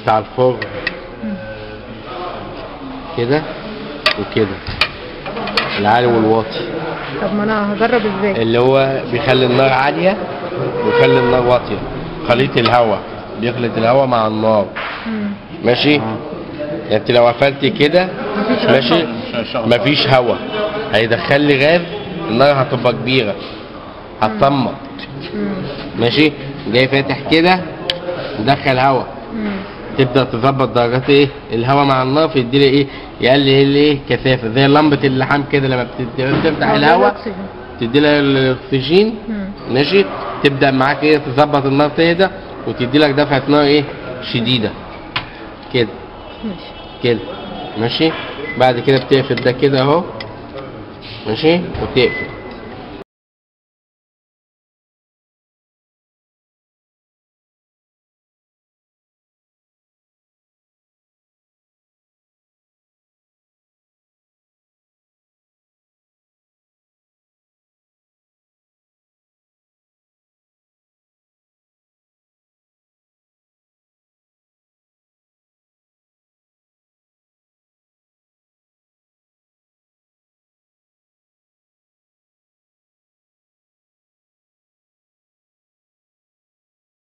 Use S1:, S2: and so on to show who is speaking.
S1: بتاع الفرن كده وكده العالي والواطي
S2: طب ما انا هجرب ازاي
S1: اللي هو بيخلي النار عالية ويخلي النار واطية خليط الهواء بيخلط الهواء مع النار
S2: مم.
S1: ماشي يعني انت لو قفلت كده
S2: مفيش
S1: ماشي
S2: هواء.
S1: مفيش هواء هيدخل لي غاز النار هتبقى كبيرة هتطمط
S2: مم.
S1: ماشي جاي فاتح كده مدخل هواء
S2: مم.
S1: تبدا تظبط درجات ايه الهواء مع النار فيدي لي ايه يقلل ايه كثافه زي لمبه اللحام كده لما بت- بتفتح
S2: أو
S1: الهواء
S2: الأكسجين.
S1: تدي لها الاكسجين
S2: مم.
S1: ماشي تبدا معاك ايه تظبط النار تهدى وتدي لك دفعه نار ايه شديده كده
S2: ماشي
S1: كده ماشي بعد كده بتقفل ده كده اهو ماشي وتقفل